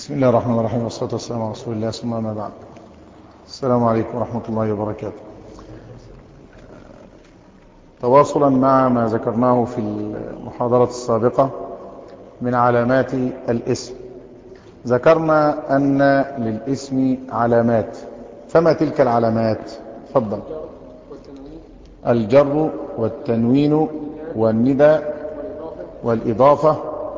بسم الله الرحمن الرحيم والصلاة والسلام على رسول الله ثم ما بعد السلام عليكم ورحمة الله وبركاته تواصلا مع ما ذكرناه في المحاضرة السابقة من علامات الاسم ذكرنا أن للاسم علامات فما تلك العلامات تفضل الجر والتنوين والندى والإضافة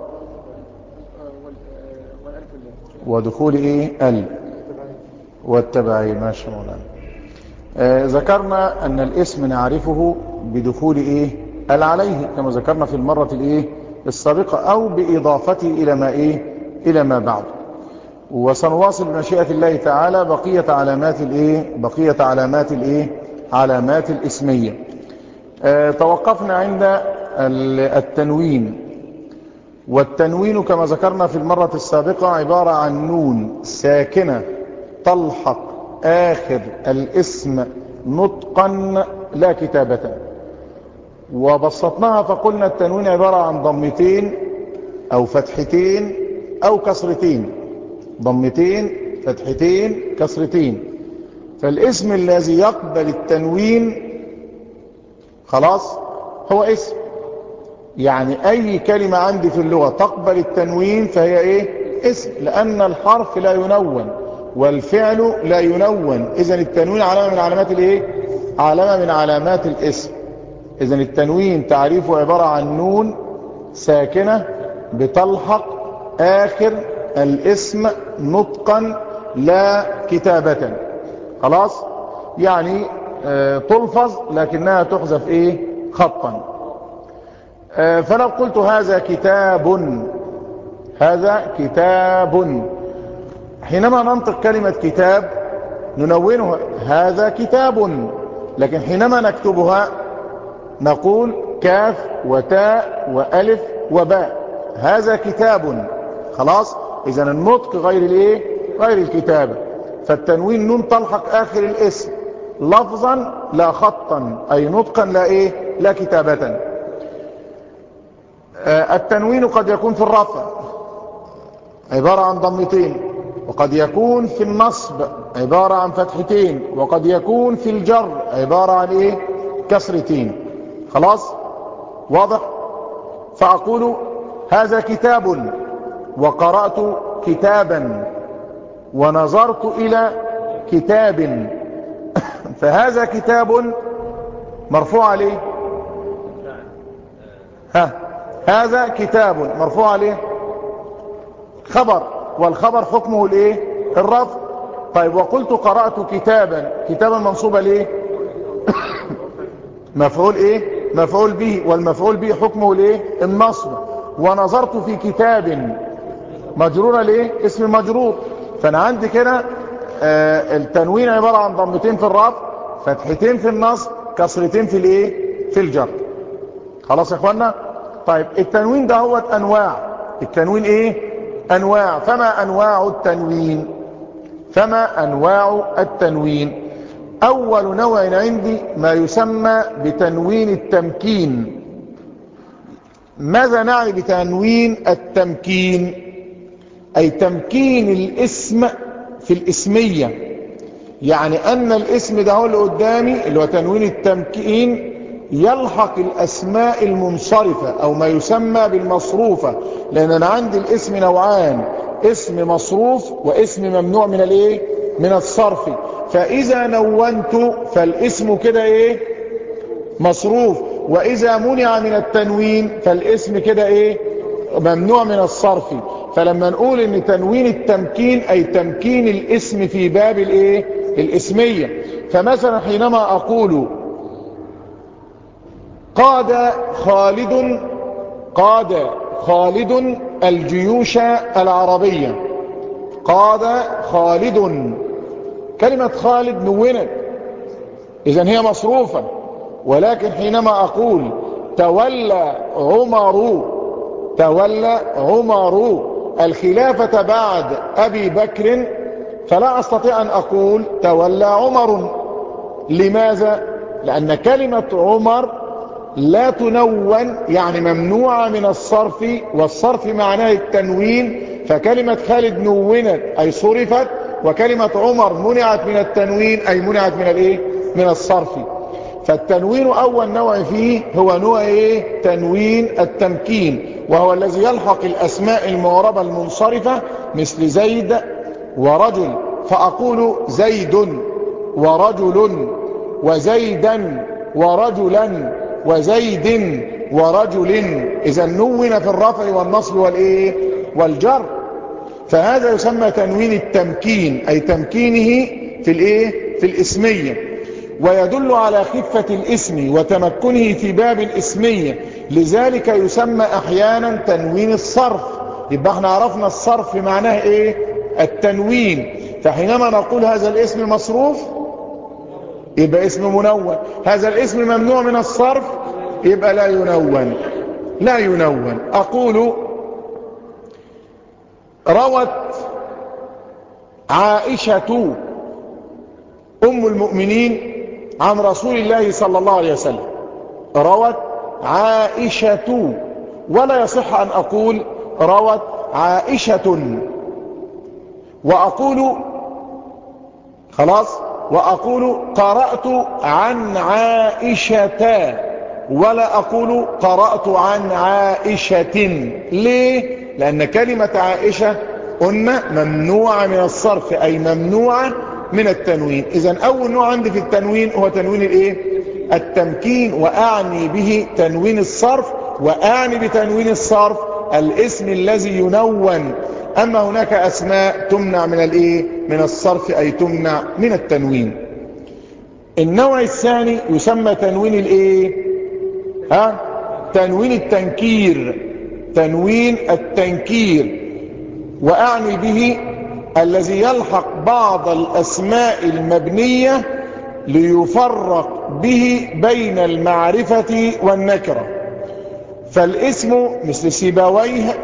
ودخول ايه ال والتبعي ما شاء الله آه ذكرنا ان الاسم نعرفه بدخول ايه ال عليه كما ذكرنا في المرة الايه السابقة او باضافته الى ما ايه الى ما بعد وسنواصل بمشيئة الله تعالى بقية علامات الايه بقية علامات الايه علامات الاسمية آه توقفنا عند التنوين والتنوين كما ذكرنا في المرة السابقة عبارة عن نون ساكنة تلحق آخر الاسم نطقا لا كتابة وبسطناها فقلنا التنوين عبارة عن ضمتين أو فتحتين أو كسرتين ضمتين فتحتين كسرتين فالاسم الذي يقبل التنوين خلاص هو اسم يعني اي كلمة عندي في اللغة تقبل التنوين فهي ايه اسم لان الحرف لا ينون والفعل لا ينون اذا التنوين علامة من علامات الايه علامة من علامات الاسم اذا التنوين تعريفه عبارة عن نون ساكنة بتلحق اخر الاسم نطقا لا كتابة خلاص يعني اه تلفظ لكنها تحذف ايه خطا فلو قلت هذا كتاب هذا كتاب حينما ننطق كلمة كتاب ننونها هذا كتاب لكن حينما نكتبها نقول كاف وتاء وألف وباء هذا كتاب خلاص إذا النطق غير الايه غير الكتابة فالتنوين نون تلحق آخر الاسم لفظا لا خطا أي نطقا لا ايه لا كتابة التنوين قد يكون في الرفع عبارة عن ضمتين وقد يكون في النصب عبارة عن فتحتين وقد يكون في الجر عبارة عن ايه كسرتين خلاص واضح فأقول هذا كتاب وقرأت كتابا ونظرت إلى كتاب فهذا كتاب مرفوع عليه ها هذا كتاب مرفوع عليه خبر والخبر حكمه الايه الرفع طيب وقلت قرأت كتابا كتابا منصوبة ليه مفعول ايه مفعول به والمفعول به حكمه الايه النصب ونظرت في كتاب مجرورة ليه اسم مجرور فانا عندي كده آه التنوين عبارة عن ضمتين في الرفع فتحتين في النصب كسرتين في الايه في الجر خلاص يا اخوانا طيب التنوين ده هو انواع التنوين ايه انواع فما انواع التنوين فما انواع التنوين اول نوع عندي ما يسمى بتنوين التمكين ماذا نعني بتنوين التمكين اي تمكين الاسم في الاسمية يعني ان الاسم ده هو اللي قدامي اللي هو تنوين التمكين يلحق الأسماء المنصرفة أو ما يسمى بالمصروفة لأن أنا عندي الاسم نوعان اسم مصروف واسم ممنوع من الايه من الصرف فإذا نونت فالاسم كده ايه مصروف وإذا منع من التنوين فالاسم كده ايه ممنوع من الصرف فلما نقول ان تنوين التمكين اي تمكين الاسم في باب الايه الاسمية فمثلا حينما اقول قاد خالد قاد خالد الجيوش العربية قاد خالد كلمة خالد نونت إذن هي مصروفة ولكن حينما أقول تولى عمر تولى عمر الخلافة بعد أبي بكر فلا أستطيع أن أقول تولى عمر لماذا؟ لأن كلمة عمر لا تنون يعني ممنوعة من الصرف والصرف معناه التنوين فكلمة خالد نونت أي صرفت وكلمة عمر منعت من التنوين أي منعت من الايه من الصرف فالتنوين أول نوع فيه هو نوع ايه تنوين التمكين وهو الذي يلحق الأسماء المعربة المنصرفة مثل زيد ورجل فأقول زيد ورجل وزيدا ورجلا وزيد ورجل إذا نون في الرفع والنصب والإيه والجر فهذا يسمى تنوين التمكين أي تمكينه في الإيه في الإسمية ويدل على خفة الاسم وتمكنه في باب الاسمية لذلك يسمى أحيانا تنوين الصرف يبقى احنا عرفنا الصرف معناه ايه التنوين فحينما نقول هذا الاسم مصروف يبقى اسم منون هذا الاسم ممنوع من الصرف يبقى لا ينون لا ينون أقول روت عائشة أم المؤمنين عن رسول الله صلى الله عليه وسلم روت عائشة ولا يصح أن أقول روت عائشة وأقول خلاص وأقول قرأت عن عائشة ولا أقول قرأت عن عائشة ليه لأن كلمة عائشة قلنا ممنوعة من الصرف أي ممنوعة من التنوين إذا أول نوع عندي في التنوين هو تنوين الإيه التمكين وأعني به تنوين الصرف وأعني بتنوين الصرف الاسم الذي ينون أما هناك أسماء تمنع من الإيه من الصرف أي تمنع من التنوين النوع الثاني يسمى تنوين الإيه ها تنوين التنكير تنوين التنكير وأعني به الذي يلحق بعض الأسماء المبنية ليفرق به بين المعرفة والنكرة فالاسم مثل سيبويه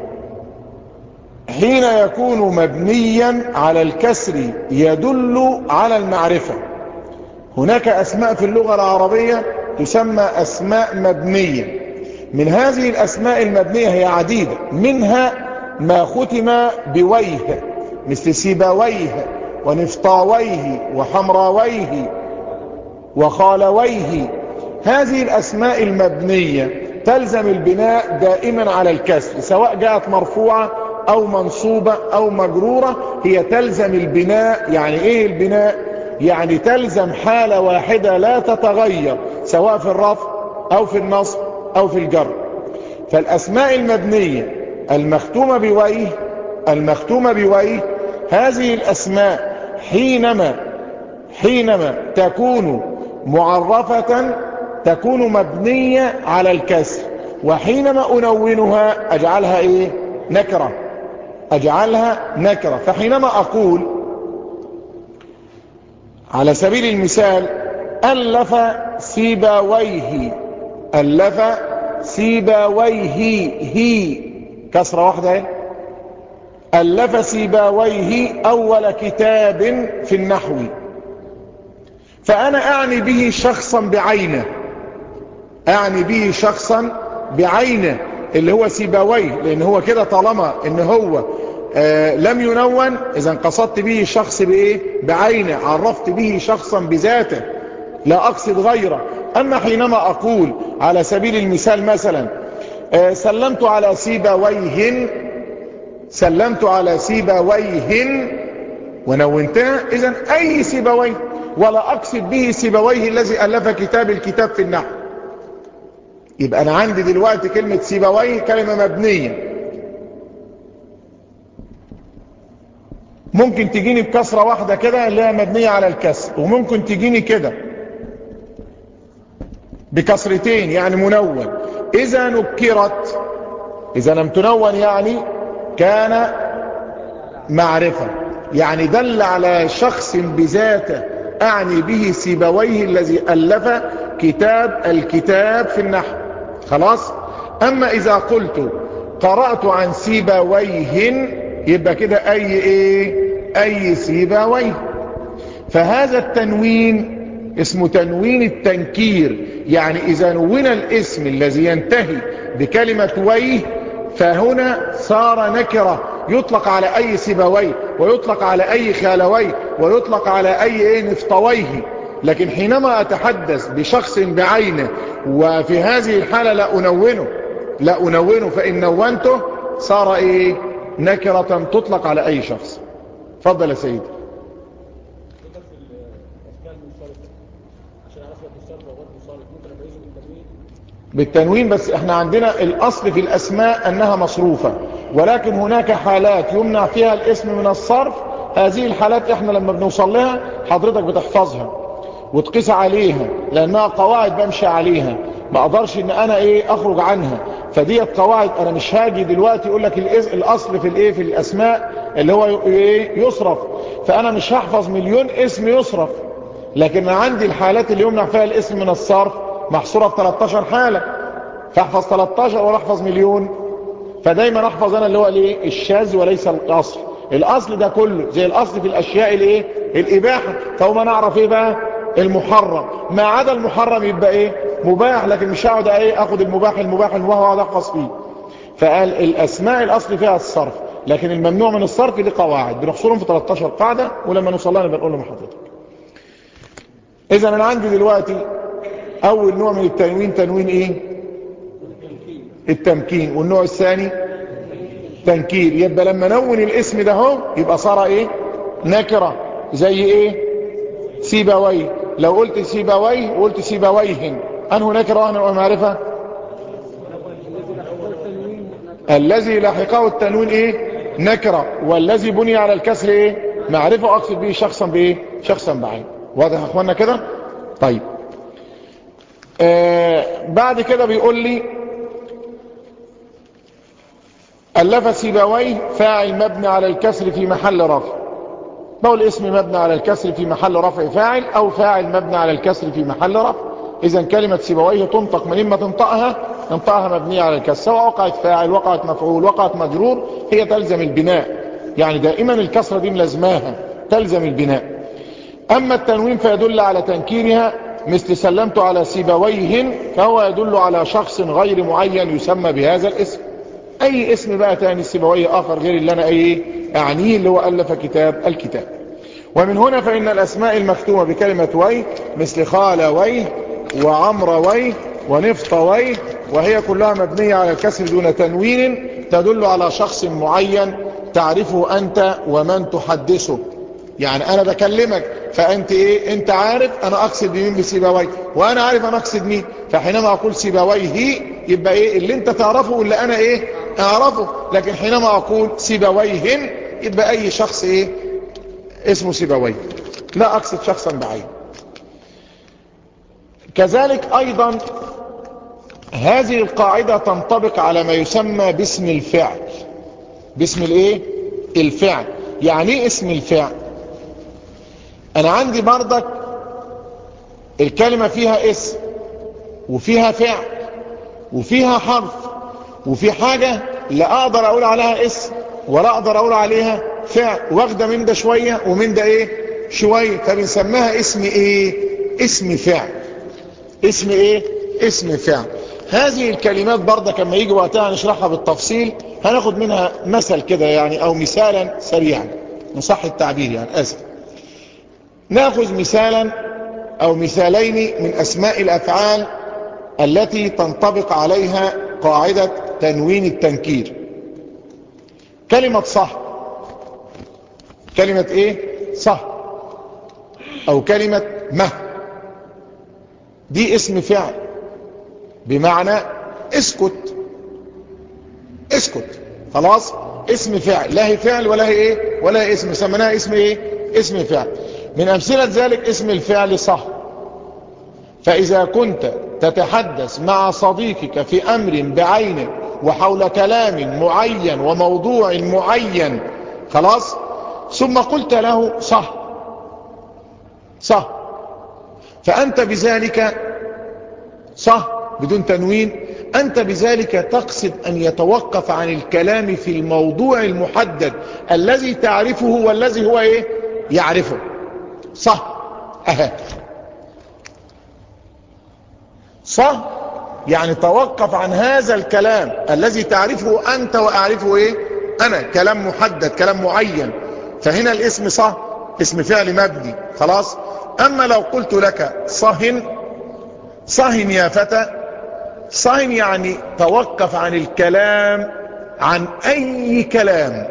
حين يكون مبنيا على الكسر يدل على المعرفة هناك أسماء في اللغة العربية تسمى أسماء مبنية من هذه الأسماء المبنية هي عديدة منها ما ختم بويه مثل سيبويه ونفطاويه وحمراويه وخالويه هذه الأسماء المبنية تلزم البناء دائما على الكسر سواء جاءت مرفوعة أو منصوبة أو مجرورة هي تلزم البناء يعني إيه البناء يعني تلزم حالة واحدة لا تتغير سواء في الرفع أو في النصب أو في الجر فالأسماء المبنية المختومة بويه المختومة بويه هذه الأسماء حينما حينما تكون معرفة تكون مبنية على الكسر وحينما أنونها أجعلها إيه نكرة أجعلها نكرة فحينما أقول على سبيل المثال ألف سيباويه ألف سيباويه هي كسرة واحدة ألف سيباويه أول كتاب في النحو فأنا أعني به شخصا بعينه أعني به شخصا بعينه اللي هو سيباويه لأن هو كده طالما إن هو آه لم ينون إذا قصدت به شخص بإيه بعينه عرفت به شخصا بذاته لا أقصد غيره أما حينما أقول على سبيل المثال مثلا آه سلمت على سيباويه سلمت على سيباويه ونونتها إذا أي سيباويه ولا أقصد به سيباويه الذي ألف كتاب الكتاب في النحو يبقى أنا عندي دلوقتي كلمة سيباويه كلمة مبنية ممكن تجيني بكسرة واحدة كده اللي هي مبنية على الكسر وممكن تجيني كده بكسرتين يعني منون إذا نكرت إذا لم تنون يعني كان معرفة يعني دل على شخص بذاته أعني به سيبويه الذي ألف كتاب الكتاب في النحو خلاص أما إذا قلت قرأت عن سيبويه يبقى كده أي إيه أي سيبويه فهذا التنوين اسمه تنوين التنكير يعني إذا نون الاسم الذي ينتهي بكلمة ويه فهنا صار نكرة يطلق على أي سيبوي ويطلق على أي خالوي ويطلق على أي إيه نفطويه لكن حينما أتحدث بشخص بعينه وفي هذه الحالة لا أنونه لا أنونه فإن نونته صار إيه نكرة تطلق على أي شخص فضل يا سيدي بالتنوين بس احنا عندنا الاصل في الاسماء انها مصروفة ولكن هناك حالات يمنع فيها الاسم من الصرف هذه الحالات احنا لما بنوصل لها حضرتك بتحفظها وتقيس عليها لانها قواعد بمشي عليها ما اقدرش ان انا ايه اخرج عنها فديت قواعد انا مش هاجي دلوقتي يقول لك الاصل في الايه في الاسماء اللي هو ايه يصرف فانا مش هحفظ مليون اسم يصرف لكن انا عندي الحالات اللي يمنع فيها الاسم من الصرف محصورة في 13 حالة فاحفظ 13 ولا احفظ مليون فدايما احفظ انا اللي هو الايه الشاذ وليس الاصل الاصل ده كله زي الاصل في الاشياء الايه الاباحة فهو ما نعرف ايه بقى المحرم ما عدا المحرم يبقى ايه مباح لكن مش هقعد ايه اخد المباح المباح المباح واقعد احفظ فيه فقال الاسماء الاصل فيها الصرف لكن الممنوع من الصرف دي قواعد بنحصرهم في 13 قاعدة ولما نوصل لها نبقى نقول لهم حضرتك اذا انا عندي دلوقتي اول نوع من التنوين تنوين ايه التمكين والنوع الثاني تنكير يبقى لما نون الاسم ده هو يبقى صار ايه نكرة زي ايه سيبوي لو قلت سيبوي وقلت سيبويهن انه نكرة وانه معرفة الذي لاحقه التنوين ايه نكرة والذي بني على الكسر ايه معرفة اقصد به شخصا بايه شخصا بعين واضح يا اخوانا كده طيب آه بعد كده بيقول لي ألف سيبويه فاعل مبني على الكسر في محل رفع بقول اسم مبني على الكسر في محل رفع فاعل أو فاعل مبني على الكسر في محل رفع إذا كلمة سيبويه تنطق من إما تنطقها تنطقها مبنية على الكسر سواء وقعت فاعل وقعت مفعول وقعت مجرور هي تلزم البناء يعني دائما الكسرة دي ملزماها تلزم البناء أما التنوين فيدل على تنكيرها مثل سلمت على سيبويهن فهو يدل على شخص غير معين يسمى بهذا الاسم اي اسم بقى تاني سيبويه اخر غير اللي انا ايه اعنيه اللي هو الف كتاب الكتاب ومن هنا فان الاسماء المختومة بكلمة وي مثل خال وي وعمر وي ونفط وي وهي كلها مبنية على الكسر دون تنوين تدل على شخص معين تعرفه انت ومن تحدثه يعني انا بكلمك فانت ايه انت عارف انا اقصد مين بسيبويه وانا عارف انا اقصد مين فحينما اقول سيبويه يبقى ايه اللي انت تعرفه واللي انا ايه اعرفه لكن حينما اقول سيبويهن يبقى اي شخص ايه اسمه سيبويه لا اقصد شخصا بعين كذلك ايضا هذه القاعدة تنطبق على ما يسمى باسم الفعل باسم الايه الفعل يعني ايه اسم الفعل انا عندي بردك الكلمة فيها اسم وفيها فعل وفيها حرف وفي حاجة لا اقدر اقول عليها اسم ولا اقدر اقول عليها فعل واخده من ده شوية ومن ده ايه شوية فبنسميها اسم ايه اسم فعل اسم ايه اسم فعل هذه الكلمات برضه كما يجي وقتها نشرحها بالتفصيل هناخد منها مثل كده يعني او مثالا سريعا من صح التعبير يعني اسف ناخذ مثالا او مثالين من اسماء الافعال التي تنطبق عليها قاعدة تنوين التنكير كلمة صح كلمة ايه صح او كلمة مه دي اسم فعل بمعنى اسكت اسكت خلاص اسم فعل لا هي فعل ولا هي ايه ولا هي اسم سميناها اسم ايه اسم فعل من امثلة ذلك اسم الفعل صح فاذا كنت تتحدث مع صديقك في امر بعينه وحول كلام معين وموضوع معين خلاص ثم قلت له صح صح فانت بذلك صح بدون تنوين أنت بذلك تقصد أن يتوقف عن الكلام في الموضوع المحدد الذي تعرفه والذي هو إيه يعرفه صح أها صح يعني توقف عن هذا الكلام الذي تعرفه أنت وأعرفه إيه انا كلام محدد كلام معين فهنا الاسم صه اسم فعل مبني خلاص اما لو قلت لك صهن صهن يا فتى صهن يعني توقف عن الكلام عن اي كلام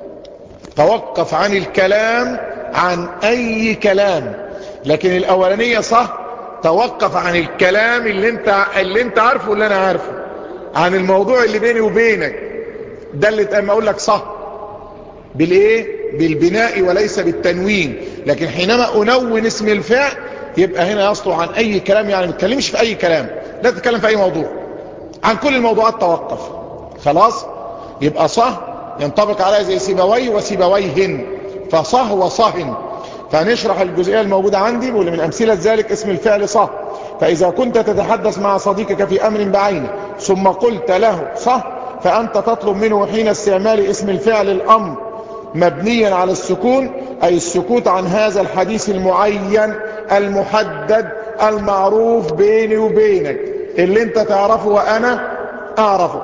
توقف عن الكلام عن اي كلام لكن الاولانية صح توقف عن الكلام اللي انت, اللي انت عارفه اللي انا عارفه عن الموضوع اللي بيني وبينك ده اللي اما اقول لك صح بالايه بالبناء وليس بالتنوين لكن حينما انون اسم الفعل يبقى هنا يصلح عن اي كلام يعني ما تتكلمش في اي كلام لا تتكلم في اي موضوع عن كل الموضوعات توقف خلاص يبقى صح ينطبق عليها زي سيبوي وسيبويهن فصه وصهن فنشرح الجزئية الموجودة عندي واللي من أمثلة ذلك اسم الفعل صه فإذا كنت تتحدث مع صديقك في أمر بعينه ثم قلت له صه فأنت تطلب منه حين استعمال اسم الفعل الأمر مبنيا على السكون أي السكوت عن هذا الحديث المعين المحدد المعروف بيني وبينك اللي انت تعرفه وأنا أعرفه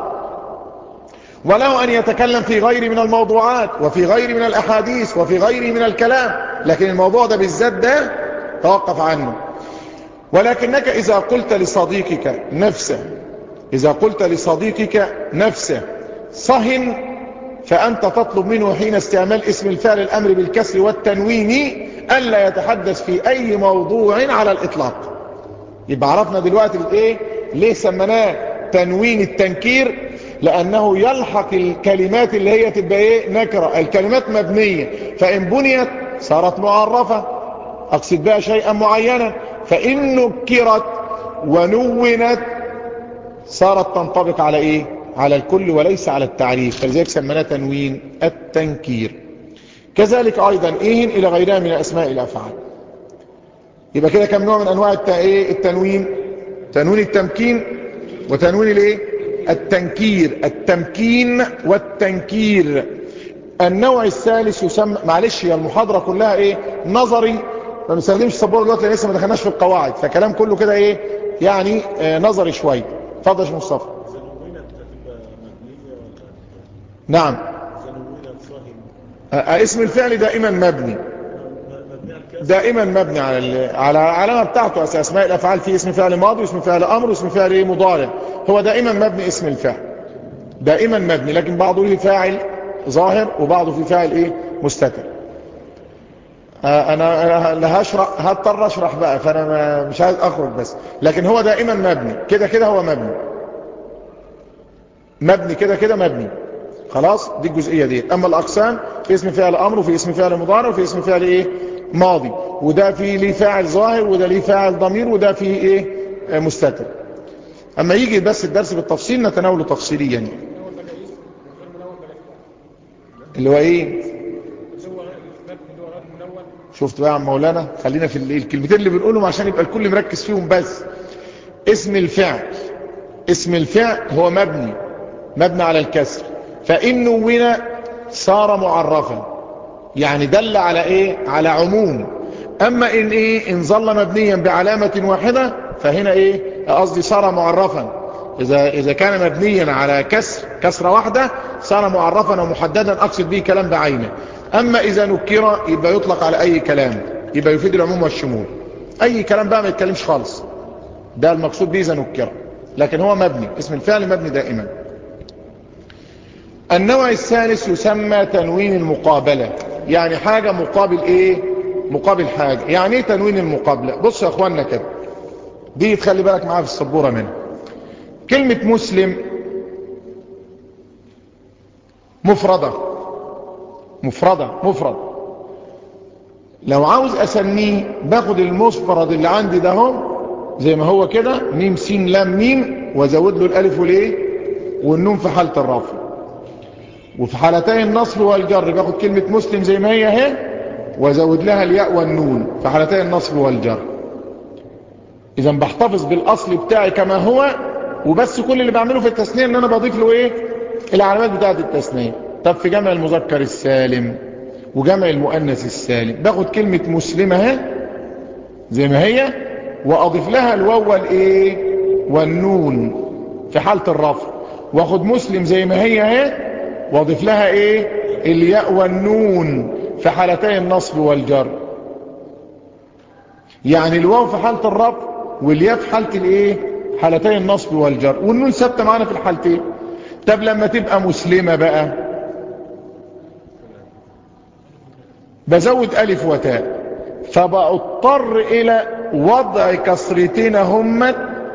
وله أن يتكلم في غير من الموضوعات وفي غير من الأحاديث وفي غير من الكلام لكن الموضوع ده بالذات ده توقف عنه ولكنك إذا قلت لصديقك نفسه إذا قلت لصديقك نفسه صهن فأنت تطلب منه حين استعمال اسم الفعل الأمر بالكسر والتنوين ألا يتحدث في أي موضوع على الإطلاق يبقى عرفنا دلوقتي ايه ليه سمناه تنوين التنكير لأنه يلحق الكلمات اللي هي تبقى ايه نكرة الكلمات مبنية فإن بنيت صارت معرفة أقصد بها شيئا معينا فإن نكرت ونونت صارت تنطبق على ايه على الكل وليس على التعريف فلذلك سمناه تنوين التنكير كذلك ايضا ايه الى غيرها من اسماء الافعال يبقى كده كم نوع من انواع التنوين تنوين التمكين وتنوين الايه التنكير التمكين والتنكير النوع الثالث يسمى معلش هي المحاضرة كلها ايه نظري ما بنستخدمش السبورة دلوقتي لان لسه ما دخلناش في القواعد فكلام كله كده ايه يعني آه نظري شوية اتفضل يا مصطفى نعم آه اسم الفعل دائما مبني دائما مبني على على العلامه بتاعته اسماء الافعال في اسم فعل ماضي واسم فعل امر واسم فعل ايه مضارع هو دائما مبني اسم الفعل دائما مبني لكن بعضه له فاعل ظاهر وبعضه في فاعل ايه مستتر آه انا لا هشرح هضطر اشرح بقى فانا مش عايز اخرج بس لكن هو دائما مبني كده كده هو مبني مبني كده كده مبني خلاص دي الجزئيه دي اما الاقسام في اسم فعل امر وفي اسم فعل مضارع وفي اسم فعل ايه ماضي وده فيه ليه فاعل ظاهر وده ليه فاعل ضمير وده فيه ايه آه مستتر اما يجي بس الدرس بالتفصيل نتناوله تفصيليا يعني. اللي هو ايه شفت بقى يا عم مولانا خلينا في الكلمتين اللي بنقولهم عشان يبقى الكل مركز فيهم بس اسم الفعل اسم الفعل هو مبني مبني على الكسر فإن نون صار معرفا يعني دل على ايه على عموم اما ان ايه ان ظل مبنيا بعلامة واحدة فهنا ايه قصدي صار معرفا اذا, إذا كان مبنيا على كسر كسرة واحدة صار معرفا ومحددا اقصد به كلام بعينه اما اذا نكر يبقى يطلق على اي كلام يبقى يفيد العموم والشمول اي كلام بقى ما يتكلمش خالص ده المقصود به اذا نكر لكن هو مبني اسم الفعل مبني دائما النوع الثالث يسمى تنوين المقابلة يعني حاجة مقابل ايه مقابل حاجة يعني ايه تنوين المقابلة بص يا اخواننا كده دي تخلي بالك معاها في السبورة منها كلمة مسلم مفردة مفردة مفرد لو عاوز اسميه باخد المفرد اللي عندي ده هو زي ما هو كده ميم سين لام ميم وازود له الالف والايه والنون في حالة الرفع وفي حالتين النصب والجر باخد كلمة مسلم زي ما هي اهي وازود لها الياء والنون في حالتين النصب والجر اذا بحتفظ بالاصل بتاعي كما هو وبس كل اللي بعمله في التثنية ان انا بضيف له ايه العلامات بتاعة التثنية طب في جمع المذكر السالم وجمع المؤنث السالم باخد كلمة مسلمة اهي زي ما هي واضيف لها الواو والايه والنون في حالة الرفع واخد مسلم زي ما هي اهي واضيف لها ايه الياء والنون في حالتي النصب والجر يعني الواو في حالة الرفع والياء في حالة الايه حالتي النصب والجر والنون ثابته معانا في الحالتين طب لما تبقى مسلمة بقى بزود ألف وتاء فبضطر إلى وضع كسرتين همت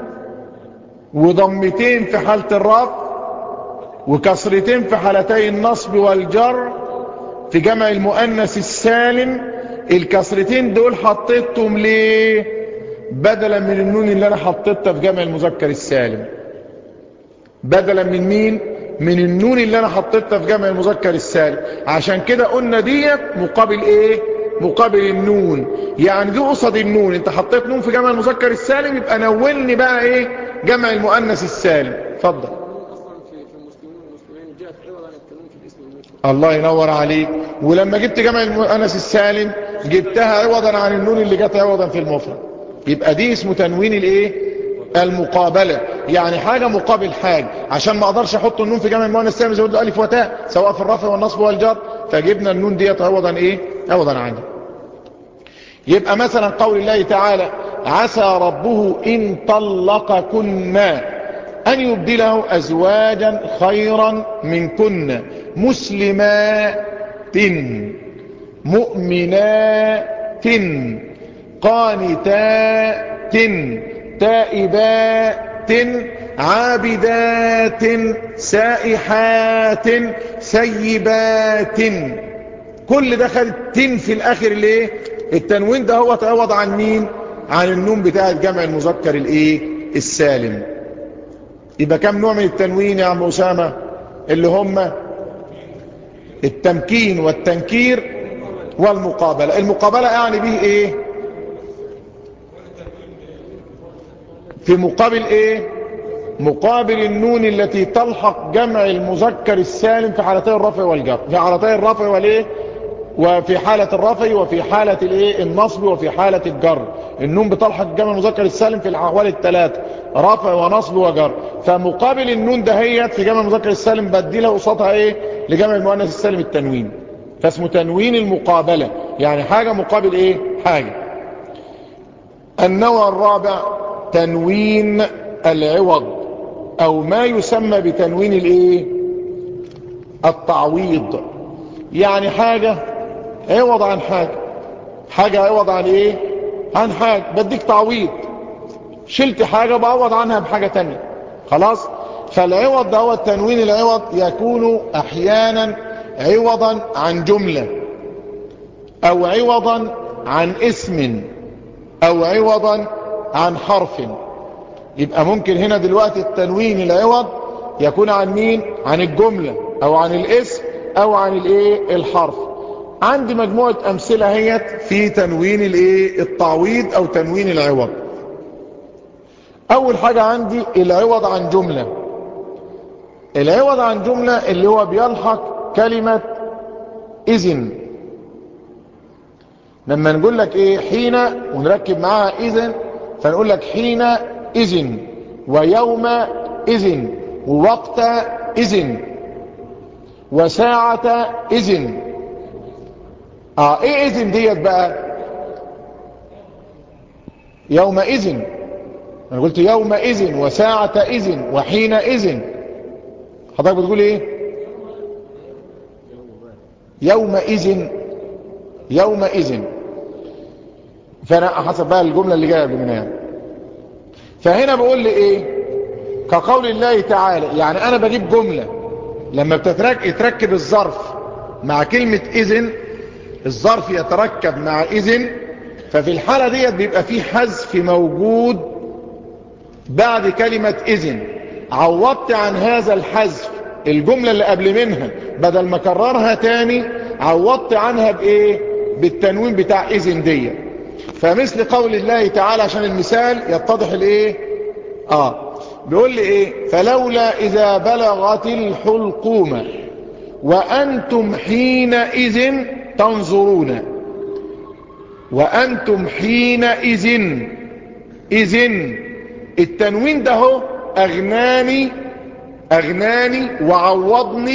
وضمتين في حالة الرفع وكسرتين في حالتي النصب والجر في جمع المؤنث السالم الكسرتين دول حطيتهم ليه بدلا من النون اللي انا حطيتها في جمع المذكر السالم بدلا من مين من النون اللي انا حطيتها في جمع المذكر السالم عشان كده قلنا ديت مقابل ايه مقابل النون يعني دي قصد النون انت حطيت نون في جمع المذكر السالم يبقى نولني بقى ايه جمع المؤنث السالم اتفضل اصلا في في المسلمين والمسلمين جاءت عوض عن التنوين في الاسم المفرد الله ينور عليك ولما جبت جمع المؤنث السالم جبتها عوضا عن النون اللي جت عوضا في المفرد يبقى دي اسمه تنوين الايه المقابلة يعني حاجة مقابل حاجة عشان ما اقدرش احط النون في جمع المؤنث السالم زود له الف وتاء سواء في الرفع والنصب والجر فجبنا النون ديت عوضا ايه عوضا عنها يبقى مثلا قول الله تعالى عسى ربه إن طلقكن أن يبدله أزواجا خيرا منكن مسلمات مؤمنات قانتات تائبات عابدات سائحات سيبات كل ده خد تن في الاخر ليه التنوين ده هو تعوض عن مين عن النون بتاع جمع المذكر الايه السالم يبقى كم نوع من التنوين يا عم اسامه اللي هم التمكين والتنكير والمقابله المقابله يعني به ايه في مقابل ايه مقابل النون التي تلحق جمع المذكر السالم في حالتي الرفع والجر في حالتي الرفع والايه وفي حالة الرفع وفي حالة الايه النصب وفي حالة الجر النون بتلحق جمع المذكر السالم في الاحوال الثلاثة رفع ونصب وجر فمقابل النون دهيت في جمع المذكر السالم بديلها قصادها ايه لجمع المؤنث السالم التنوين فاسمه تنوين المقابلة يعني حاجة مقابل ايه حاجة النوع الرابع تنوين العوض او ما يسمى بتنوين الايه التعويض يعني حاجة عوض عن حاجة حاجة عوض عن ايه عن حاجة بديك تعويض شلت حاجة بعوض عنها بحاجة تانية خلاص فالعوض ده هو التنوين العوض يكون احيانا عوضا عن جملة او عوضا عن اسم او عوضا عن حرف يبقى ممكن هنا دلوقتي التنوين العوض يكون عن مين عن الجملة او عن الاسم او عن الايه الحرف عندي مجموعة امثلة هيت في تنوين الايه التعويض او تنوين العوض اول حاجة عندي العوض عن جملة العوض عن جملة اللي هو بيلحق كلمة اذن لما نقول لك ايه حين ونركب معاها اذن فنقول لك حين اذن ويوم اذن ووقت اذن وساعة اذن اه ايه اذن ديت بقى يوم اذن انا قلت يوم اذن وساعة اذن وحين اذن حضرتك بتقول ايه يوم اذن يوم اذن فانا حسب بقى الجملة اللي جاية منها فهنا بقول لي ايه كقول الله تعالى يعني انا بجيب جملة لما بتترك يتركب الظرف مع كلمة اذن الظرف يتركب مع اذن ففي الحالة ديت بيبقى فيه حذف موجود بعد كلمة اذن عوضت عن هذا الحذف الجملة اللي قبل منها بدل ما كررها تاني عوضت عنها بايه بالتنوين بتاع اذن ديت فمثل قول الله تعالى عشان المثال يتضح الايه اه بيقول لي ايه فلولا اذا بلغت الحلقوم وانتم حينئذ تنظرون وانتم حينئذ اذن التنوين ده هو اغناني اغناني وعوضني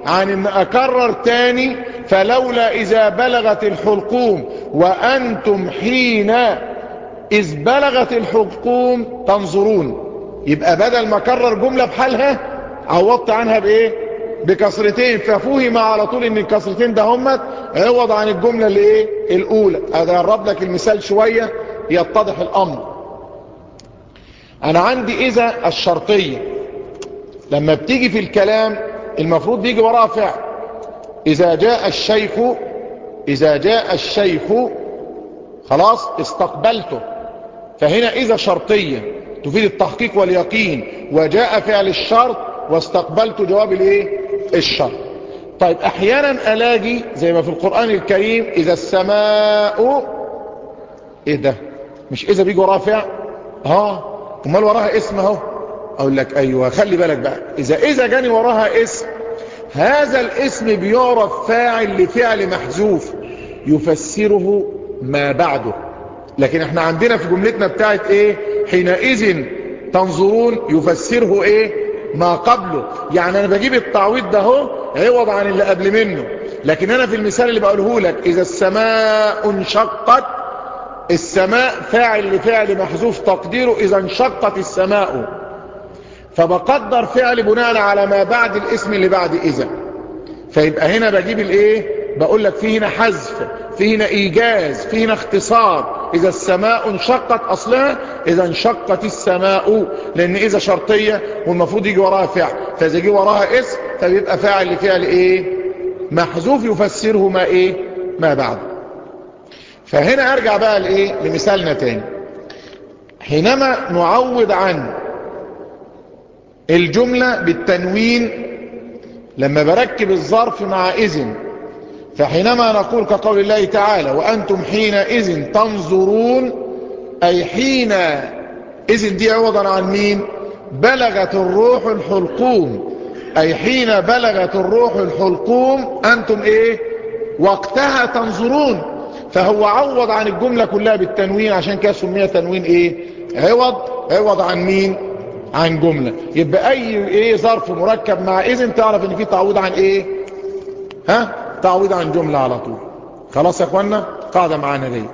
عن ان اكرر تاني فلولا اذا بلغت الحلقوم وانتم حين اذ بلغت الحلقوم تنظرون يبقى بدل ما اكرر جملة بحالها عوضت عنها بايه بكسرتين ففهم على طول ان الكسرتين ده همت عوض عن الجملة اللي ايه الاولى اقرب لك المثال شوية يتضح الامر انا عندي اذا الشرطية لما بتيجي في الكلام المفروض بيجي وراها فعل اذا جاء الشيخ اذا جاء الشيخ خلاص استقبلته فهنا اذا شرطية تفيد التحقيق واليقين وجاء فعل الشرط واستقبلت جواب الايه الشرط طيب احيانا الاقي زي ما في القرآن الكريم اذا السماء ايه ده مش اذا بيجي وراها فعل اه امال وراها اسم اهو اقول لك ايوه خلي بالك بقى اذا اذا جاني وراها اسم هذا الاسم بيعرف فاعل لفعل محذوف يفسره ما بعده لكن احنا عندنا في جملتنا بتاعت ايه حينئذ تنظرون يفسره ايه ما قبله يعني انا بجيب التعويض ده اهو عوض عن اللي قبل منه لكن انا في المثال اللي بقوله لك اذا السماء انشقت السماء فاعل لفعل محذوف تقديره اذا انشقت السماء فبقدر فعل بناء على ما بعد الاسم اللي بعد اذا فيبقى هنا بجيب الايه بقول لك في هنا حذف في هنا ايجاز في هنا اختصار اذا السماء انشقت اصلها اذا انشقت السماء لان اذا شرطية والمفروض يجي وراها فعل فاذا يجي وراها اسم فبيبقى فاعل لفعل ايه محذوف يفسره ما ايه ما بعد فهنا ارجع بقى لايه لمثالنا تاني حينما نعوض عن الجملة بالتنوين لما بركب الظرف مع اذن فحينما نقول كقول الله تعالى وأنتم حينئذ تنظرون أي حين إذن دي عوضا عن مين بلغت الروح الحلقوم أي حين بلغت الروح الحلقوم أنتم إيه وقتها تنظرون فهو عوض عن الجملة كلها بالتنوين عشان كده سميها تنوين إيه عوض عوض عن مين عن جملة يبقى أي إيه ظرف مركب مع إذن تعرف إن في تعويض عن إيه ها تعويض عن جملة على طول خلاص يا اخوانا قاعدة معانا دي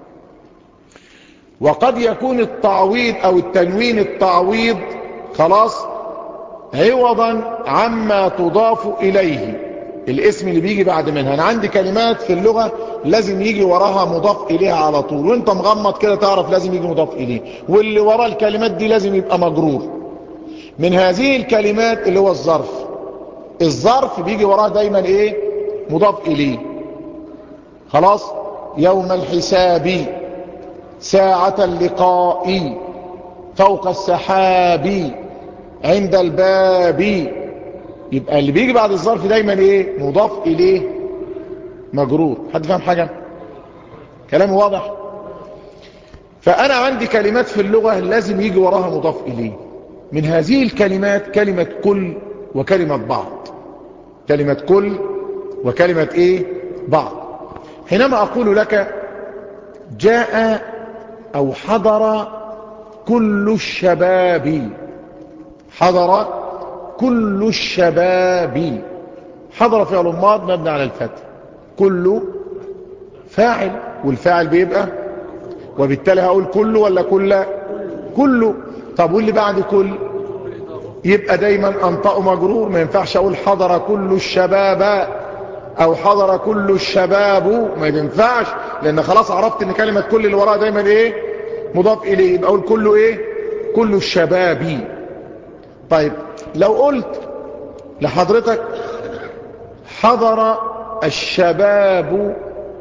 وقد يكون التعويض او التنوين التعويض خلاص عوضا عما تضاف اليه الاسم اللي بيجي بعد منها انا عندي كلمات في اللغة لازم يجي وراها مضاف اليها على طول وانت مغمض كده تعرف لازم يجي مضاف اليه واللي ورا الكلمات دي لازم يبقى مجرور من هذه الكلمات اللي هو الظرف الظرف بيجي وراه دايما ايه مضاف إليه خلاص يوم الحساب ساعة اللقاء فوق السحاب عند الباب يبقى اللي بيجي بعد الظرف دايما ايه مضاف إليه مجرور حد فاهم حاجة كلام واضح فأنا عندي كلمات في اللغة لازم يجي وراها مضاف إليه من هذه الكلمات كلمة كل وكلمة بعض كلمة كل وكلمة ايه بعض حينما اقول لك جاء او حضر كل الشباب حضر كل الشباب حضر فعل ماض مبني على الفتح كل فاعل والفاعل بيبقى وبالتالي هقول كل ولا كل كل طب واللي بعد كل يبقى دايما انطق مجرور ما ينفعش اقول حضر كل الشباب او حضر كل الشباب ما ينفعش لان خلاص عرفت ان كلمة كل اللي وراها دايما ايه مضاف اليه يبقى اقول كله ايه كل الشباب طيب لو قلت لحضرتك حضر الشباب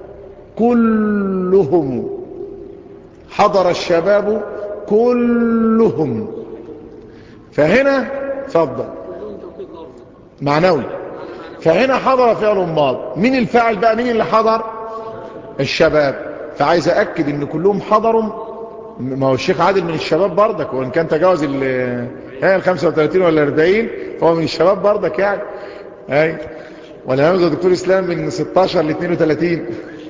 كلهم حضر الشباب كلهم فهنا اتفضل كلهم توقيت لفظي معنوي فهنا حضر فعل ماض مين الفاعل بقى مين اللي حضر الشباب فعايز أأكد ان كلهم حضروا ما هو الشيخ عادل من الشباب بردك وان كان تجاوز ال ال 35 ولا 40 فهو من الشباب بردك يعني اي ولا يمزل دكتور اسلام من 16 ل 32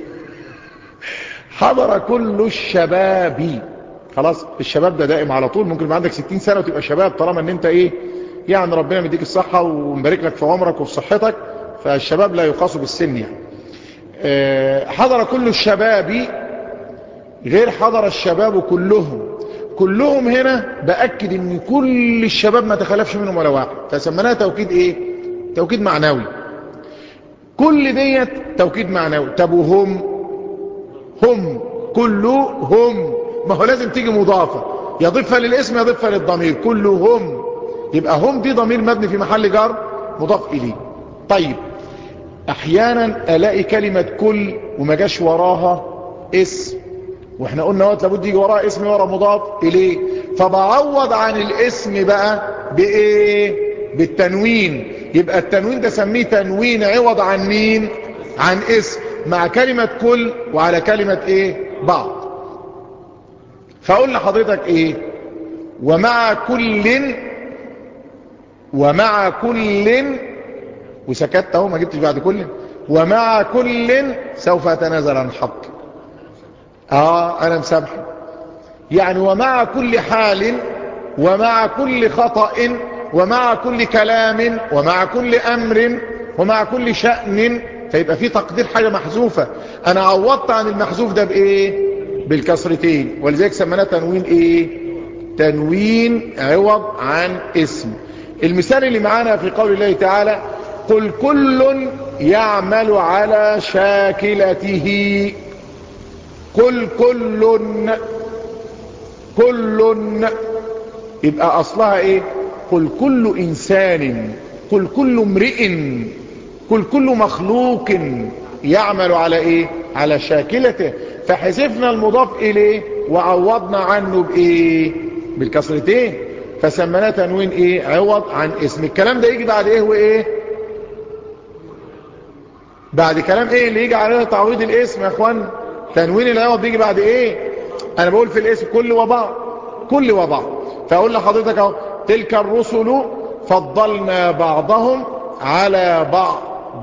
حضر كل الشباب خلاص الشباب ده دائم على طول ممكن يبقى عندك 60 سنة وتبقى شباب طالما ان انت ايه يعني ربنا مديك الصحة ومبارك لك في عمرك وفي صحتك فالشباب لا يقاس بالسن يعني آه، حضر كل الشباب غير حضر الشباب كلهم كلهم هنا بأكد ان كل الشباب ما تخلفش منهم ولا واحد فسمناها توكيد ايه توكيد معنوي كل ديت توكيد معنوي طب وهم هم كلهم ما هو لازم تيجي مضافة يضيفها للاسم يضيفها للضمير كلهم يبقى هم دي ضمير مبني في محل جر مضاف اليه طيب احيانا الاقي كلمة كل وما جاش وراها اسم واحنا قلنا وقت لابد يجي وراها اسم ورا مضاف اليه فبعوض عن الاسم بقى بايه بالتنوين يبقى التنوين ده سميه تنوين عوض عن مين عن اسم مع كلمة كل وعلى كلمة ايه بعض فاقول لحضرتك ايه ومع كل ومع كل وسكت اهو ما جبتش بعد كل ومع كل سوف اتنازل عن حق اه انا مسامحه يعني ومع كل حال ومع كل خطأ ومع كل كلام ومع كل امر ومع كل شأن فيبقى في تقدير حاجة محذوفة انا عوضت عن المحذوف ده بايه بالكسرتين ولذلك سميناه تنوين ايه تنوين عوض عن اسم المثال اللي معانا في قول الله تعالى قل كل يعمل على شاكلته قل كل كل يبقى اصلها ايه قل كل انسان قل كل امرئ قل كل مخلوق يعمل على ايه على شاكلته فحذفنا المضاف اليه وعوضنا عنه بايه بالكسرتين فسمناه تنوين ايه عوض عن اسم الكلام ده يجي بعد ايه وايه بعد كلام ايه اللي يجي عليه تعويض الاسم يا اخوان تنوين العوض بيجي بعد ايه انا بقول في الاسم كل وبعض كل وبعض فاقول لحضرتك اهو تلك الرسل فضلنا بعضهم على بعض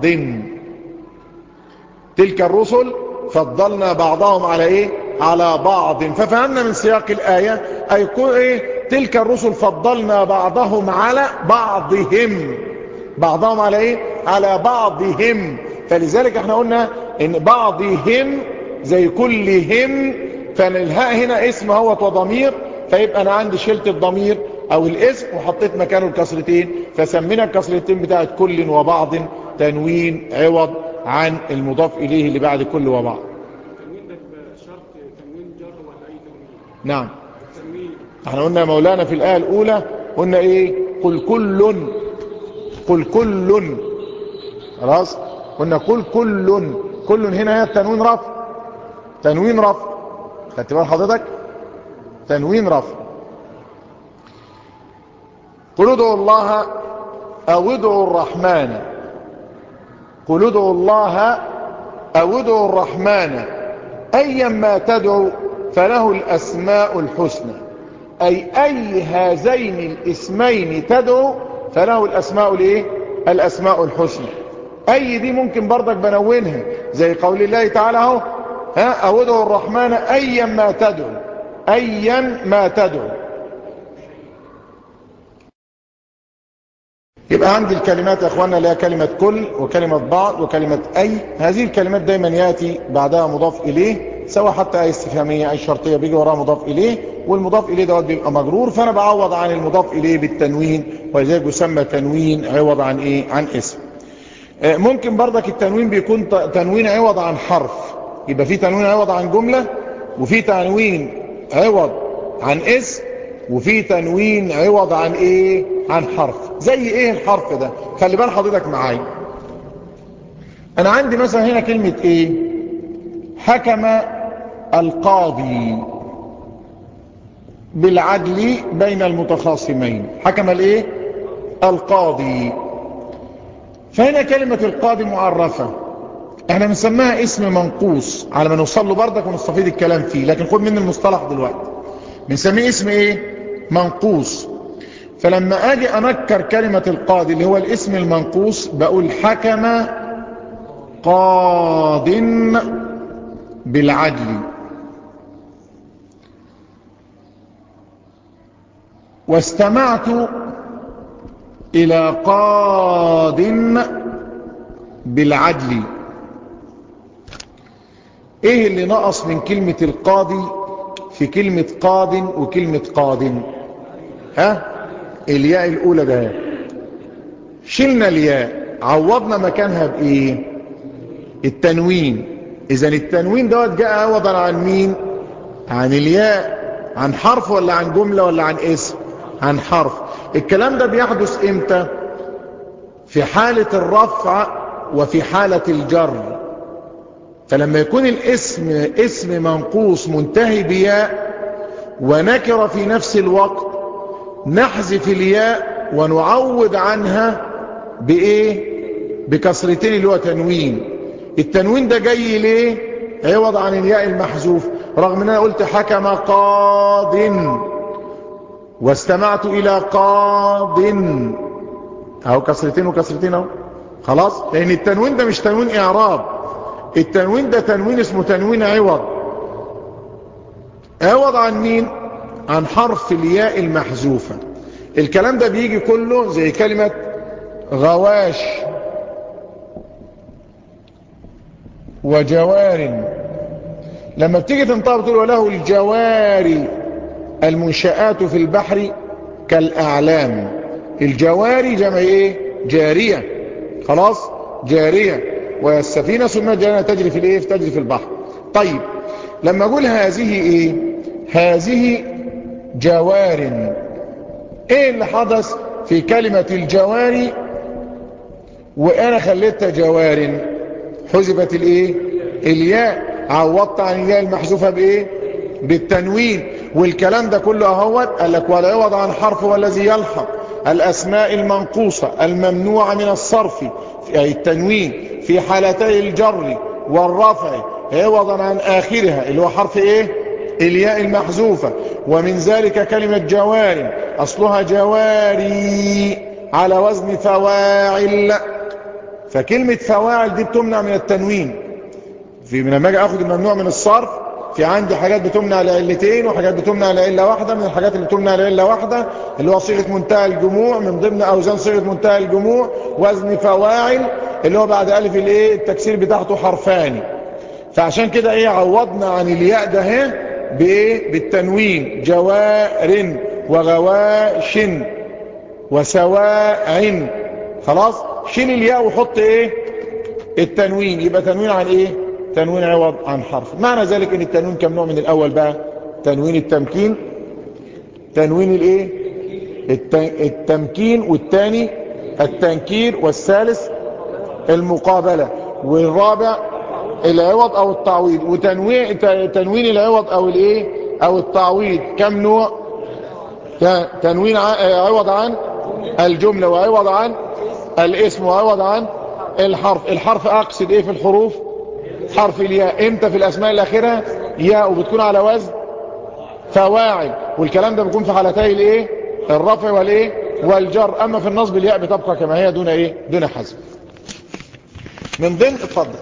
تلك الرسل فضلنا بعضهم على ايه على بعض ففهمنا من سياق الآية أي إيه؟ تلك الرسل فضلنا بعضهم على بعضهم بعضهم على ايه على بعضهم فلذلك احنا قلنا ان بعضهم زي كلهم فالهاء هنا اسم هو وضمير فيبقى انا عندي شلت الضمير او الاسم وحطيت مكانه الكسرتين فسمينا الكسرتين بتاعت كل وبعض تنوين عوض عن المضاف اليه اللي بعد كل وبعض التنوين ده بيبقى شرط تنوين جر ولا اي تنوين نعم التنوين احنا قلنا يا مولانا في الآية الأولى قلنا ايه قل كل قل كل خلاص قلنا قل كل كل هنا هي التنوين رفع تنوين رفع خدت بال حضرتك تنوين رفع قل ادعوا الله او ادعوا الرحمن قل ادعوا الله او ادعوا الرحمن ايا ما تدعو فله الاسماء الحسنى اي اي هذين الاسمين تدعو فله الاسماء الايه الاسماء الحسنى اي دي ممكن برضك بنونها زي قول الله تعالى اهو ها او ادعوا الرحمن ايا ما تدعو ايا ما تدعو يبقى عندي الكلمات يا اخوانا اللي هي كلمة كل وكلمة بعض وكلمة اي هذه الكلمات دايما ياتي بعدها مضاف اليه سواء حتى اي استفهامية اي شرطية بيجي وراها مضاف اليه والمضاف اليه دوت بيبقى مجرور فانا بعوض عن المضاف اليه بالتنوين ولذلك يسمى تنوين عوض عن ايه عن اسم آه، ممكن برضك التنوين بيكون ت- تنوين عوض عن حرف يبقى في تنوين عوض عن جملة وفي تنوين عوض عن اسم وفي تنوين عوض عن ايه عن حرف زي ايه الحرف ده خلي بال حضرتك معايا انا عندي مثلا هنا كلمة ايه حكم القاضي بالعدل بين المتخاصمين حكم الايه القاضي فهنا كلمة القاضي معرفة احنا بنسميها اسم منقوص على ما نوصل له بردك ونستفيد الكلام فيه لكن خد مني المصطلح دلوقتي بنسميه اسم ايه منقوص فلما اجي انكر كلمة القاضي اللي هو الاسم المنقوص بقول حكم قاض بالعدل واستمعت الى قاض بالعدل ايه اللي نقص من كلمة القاضي في كلمة قاض وكلمة قاض ها الياء الاولى ده شلنا الياء عوضنا مكانها بايه التنوين اذا التنوين دوت جاء عوضا عن مين عن الياء عن حرف ولا عن جملة ولا عن اسم عن حرف الكلام ده بيحدث امتى في حالة الرفع وفي حالة الجر فلما يكون الاسم اسم منقوص منتهي بياء ونكر في نفس الوقت نحذف الياء ونعوض عنها بايه بكسرتين اللي هو تنوين التنوين ده جاي ليه عوض عن الياء المحذوف رغم ان انا قلت حكم قاض واستمعت الى قاض اهو كسرتين وكسرتين اهو خلاص لان التنوين ده مش تنوين اعراب التنوين ده تنوين اسمه تنوين عوض عوض عن مين عن حرف الياء المحذوفة الكلام ده بيجي كله زي كلمة غواش وجوار لما بتيجي تنطق بتقول وله الجواري المنشآت في البحر كالأعلام الجواري جمع ايه جارية خلاص جارية والسفينة سمت جارية تجري في الايه تجري في البحر طيب لما اقول هذه ايه هذه جوار ايه اللي حدث في كلمة الجواري وانا خليتها جوار حذفت الايه الياء عوضت عن الياء المحذوفة بايه بالتنوين والكلام ده كله اهوت قال لك والعوض عن حرف والذي يلحق الاسماء المنقوصة الممنوعة من الصرف اي التنوين في حالتي الجر والرفع عوضا عن اخرها اللي هو حرف ايه الياء المحذوفة ومن ذلك كلمة جوار اصلها جواري على وزن فواعل فكلمة فواعل دي بتمنع من التنوين في لما اجي اخد الممنوع من الصرف في عندي حاجات بتمنع لعلتين وحاجات بتمنع لعلة واحدة من الحاجات اللي بتمنع لعلة واحدة اللي هو صيغة منتهى الجموع من ضمن اوزان صيغة منتهى الجموع وزن فواعل اللي هو بعد الف الايه التكسير بتاعته حرفان فعشان كده ايه عوضنا عن الياء ده اهي بايه بالتنوين جوار وغواش وسواع خلاص شيل الياء وحط ايه التنوين يبقى تنوين عن ايه تنوين عوض عن حرف معنى ذلك ان التنوين كم نوع من الاول بقى تنوين التمكين تنوين الايه التمكين والثاني التنكير والثالث المقابلة والرابع العوض او التعويض وتنوين تنوين العوض او الايه او التعويض كم نوع تنوين عوض عن الجملة وعوض عن الاسم وعوض عن الحرف الحرف اقصد ايه في الحروف حرف الياء امتى في الاسماء الاخيرة ياء وبتكون على وزن فواعل والكلام ده بيكون في حالتي الايه الرفع والايه والجر اما في النصب الياء بتبقى كما هي دون ايه دون حذف من ضمن اتفضل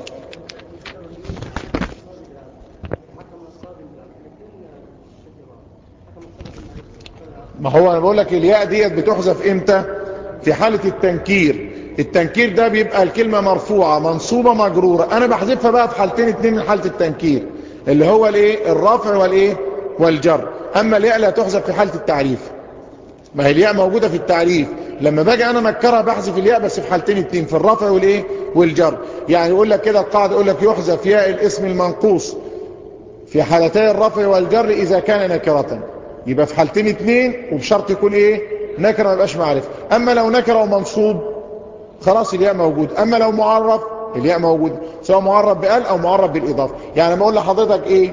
ما هو انا بقول لك الياء ديت بتحذف امتى في حالة التنكير التنكير ده بيبقى الكلمة مرفوعة منصوبة مجرورة انا بحذفها بقى في حالتين اتنين من حالة التنكير اللي هو الايه الرفع والايه والجر اما الياء لا تحذف في حالة التعريف ما هي الياء موجودة في التعريف لما باجي انا نكرها بحذف الياء بس في حالتين اتنين في الرفع والايه والجر يعني يقول لك كده القاعدة يقول لك يحذف ياء الاسم المنقوص في حالتي الرفع والجر اذا كان نكرة يبقى في حالتين اتنين وبشرط يكون ايه نكرة ما يبقاش معرفة اما لو نكرة ومنصوب خلاص الياء موجود اما لو معرف الياء موجود سواء معرف بقال او معرف بالاضافة يعني ما اقول لحضرتك ايه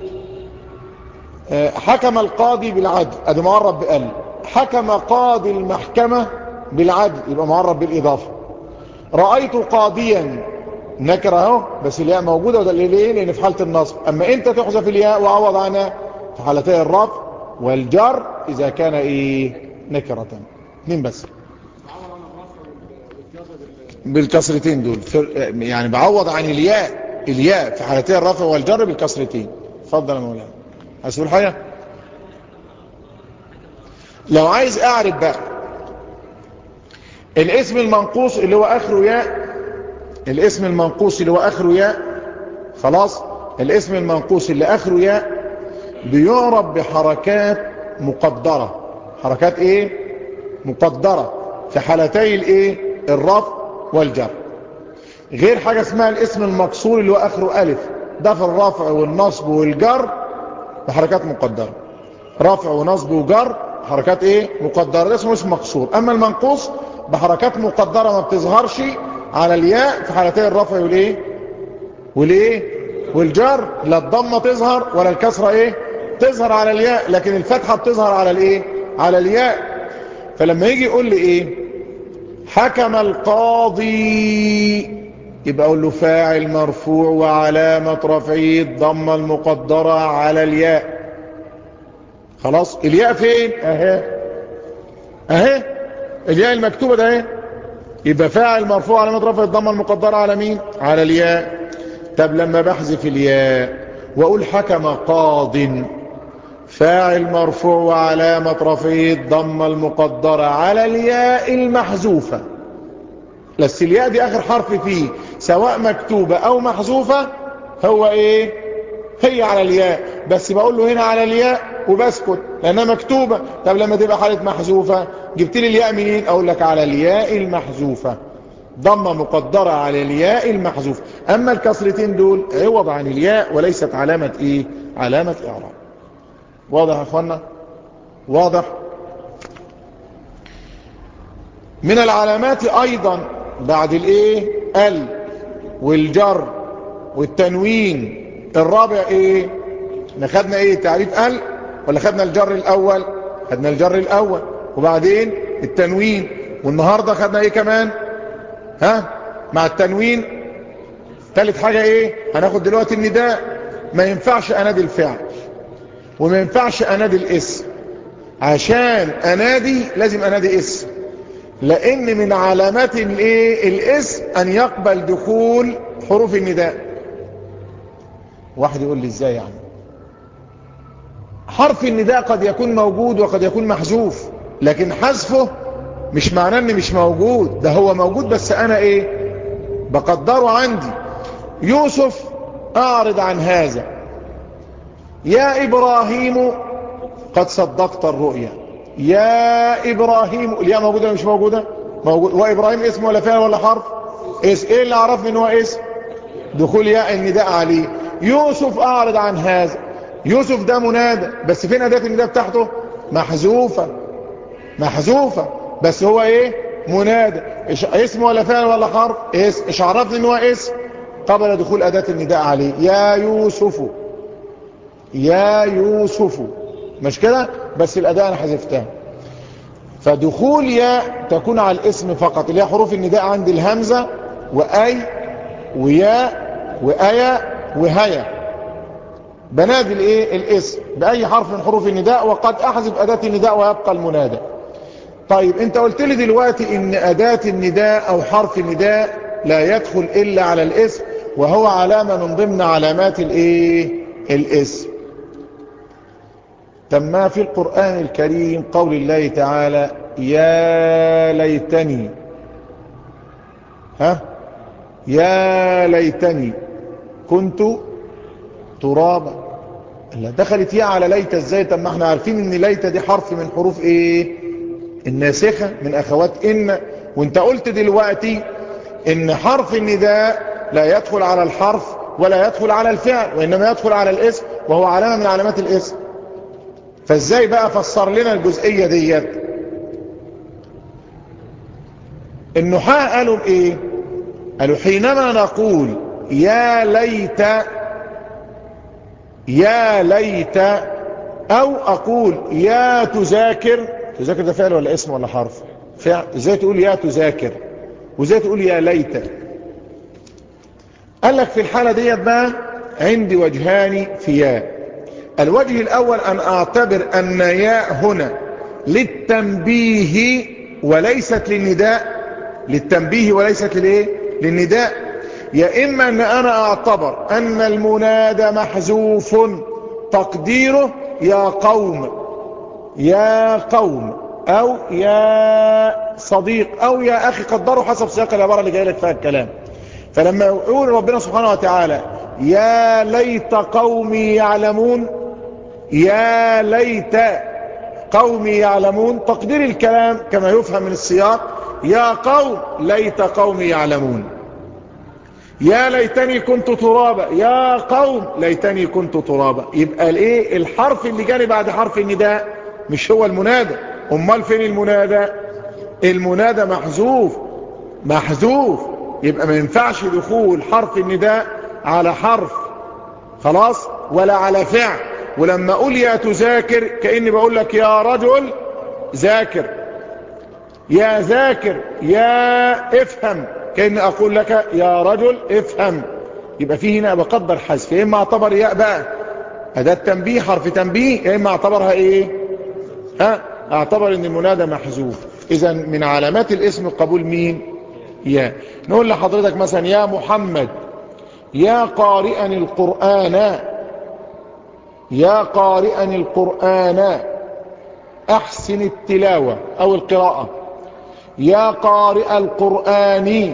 آه حكم القاضي بالعدل ادي معرف بقال حكم قاضي المحكمة بالعدل يبقى معرف بالاضافة رأيت قاضيا نكرة اهو بس الياء موجودة وده ليه لان في حالة النصب اما انت تحذف الياء وعوض عنها في حالتي الرفع والجر اذا كان ايه نكرة اثنين بس بالكسرتين دول يعني بعوض عن الياء الياء في حالتين الرفع والجر بالكسرتين اتفضل يا مولانا هسؤال حاجه لو عايز اعرف بقى الاسم المنقوص اللي هو اخره ياء الاسم المنقوص اللي هو اخره ياء خلاص الاسم المنقوص اللي اخره ياء بيعرب بحركات مقدرة حركات ايه مقدرة في حالتي الايه الرفع والجر غير حاجة اسمها الاسم المكسور اللي هو اخره الف ده في الرفع والنصب والجر بحركات مقدرة رفع ونصب وجر حركات ايه مقدرة ده اسمه اسم مكسور اما المنقوص بحركات مقدرة ما بتظهرش على الياء في حالتي الرفع والايه والايه والجر لا الضمة تظهر ولا الكسرة ايه تظهر على الياء لكن الفتحة بتظهر على الايه على الياء فلما يجي يقول لي ايه حكم القاضي يبقى اقول له فاعل مرفوع وعلامة رفعه الضمة المقدرة على الياء خلاص الياء فين اهي اهي الياء المكتوبة ده اهي يبقى فاعل مرفوع علامة رفع الضمة المقدرة على مين على الياء طب لما بحذف الياء واقول حكم قاض فاعل مرفوع وعلامة رفعه الضمة المقدرة على الياء المحذوفة بس الياء دي اخر حرف فيه سواء مكتوبة او محذوفة هو ايه هي على الياء بس بقول له هنا على الياء وبسكت لانها مكتوبة طب لما تبقى حالة محذوفة جبت لي الياء منين اقول لك على الياء المحذوفة ضمة مقدرة على الياء المحذوفة اما الكسرتين دول عوض عن الياء وليست علامة ايه علامة اعراب واضح يا اخوانا واضح من العلامات ايضا بعد الايه ال والجر والتنوين الرابع ايه خدنا ايه تعريف ال ولا خدنا الجر الاول خدنا الجر الاول وبعدين التنوين والنهاردة خدنا ايه كمان ها مع التنوين ثالث حاجة ايه هناخد دلوقتي النداء ما ينفعش انادي الفعل وما ينفعش انادي الاسم عشان انادي لازم انادي اسم لان من علامات الايه الاسم ان يقبل دخول حروف النداء واحد يقول لي ازاي يعني حرف النداء قد يكون موجود وقد يكون محذوف لكن حذفه مش معناه ان مش موجود ده هو موجود بس انا ايه بقدره عندي يوسف اعرض عن هذا يا ابراهيم قد صدقت الرؤيا يا ابراهيم الياء موجودة مش موجودة موجود وابراهيم اسم ولا فعل ولا حرف اس ايه اللي عرفني ان هو اسم دخول ياء النداء عليه يوسف اعرض عن هذا يوسف ده منادى بس فين اداة النداء بتاعته محذوفة محذوفة بس هو ايه منادى اسم ولا فعل ولا حرف اسم ايش عرفني ان هو اسم قبل دخول اداة النداء عليه يا يوسف يا يوسف مش كده بس الاداء انا حذفتها فدخول ياء تكون على الاسم فقط اللي هي حروف النداء عندي الهمزة واي وياء وايا وهيا بنادي الايه الاسم باي حرف من حروف النداء وقد احذف اداة النداء ويبقى المنادى طيب انت قلت لي دلوقتي ان اداة النداء او حرف النداء لا يدخل الا على الاسم وهو علامة من ضمن علامات الايه الاسم تم في القرآن الكريم قول الله تعالى يا ليتني ها يا ليتني كنت ترابا لا دخلت يا على ليت ازاي طب ما احنا عارفين ان ليت دي حرف من حروف ايه الناسخة من اخوات ان وانت قلت دلوقتي ان حرف النداء لا يدخل على الحرف ولا يدخل على الفعل وانما يدخل على الاسم وهو علامة من علامات الاسم فازاي بقى فسر لنا الجزئية ديت النحاة قالوا ايه قالوا حينما نقول يا ليت يا ليت او اقول يا تذاكر تذاكر ده فعل ولا اسم ولا حرف فعل ازاي تقول يا تذاكر وازاي تقول يا ليت قال لك في الحالة ديت بقى عندي وجهان في يا الوجه الاول ان اعتبر ان ياء هنا للتنبيه وليست للنداء للتنبيه وليست للايه للنداء يا اما ان انا اعتبر ان المنادى محذوف تقديره يا قوم يا قوم او يا صديق او يا اخي قدروا حسب سياق العبارة اللي جاي لك فيها الكلام فلما يقول ربنا سبحانه وتعالى يا ليت قومي يعلمون يا ليت قومي يعلمون تقدير الكلام كما يفهم من السياق يا قوم ليت قومي يعلمون يا ليتني كنت ترابا يا قوم ليتني كنت ترابا يبقى الايه الحرف اللي جاني بعد حرف النداء مش هو المنادى امال فين المنادى المنادى محذوف محذوف يبقى ما ينفعش دخول حرف النداء على حرف خلاص ولا على فعل ولما اقول يا تذاكر كأني بقول لك يا رجل ذاكر يا ذاكر يا افهم كأني اقول لك يا رجل افهم يبقى فيه هنا بقدر حذف يا اما اعتبر ياء بقى اداة تنبيه حرف تنبيه يا اما اعتبرها ايه ها اعتبر ان المنادى محذوف اذا من علامات الاسم قبول مين يا نقول لحضرتك مثلا يا محمد يا قارئا القرآن يا قارئا القرآن احسن التلاوة او القراءة يا قارئ القرآن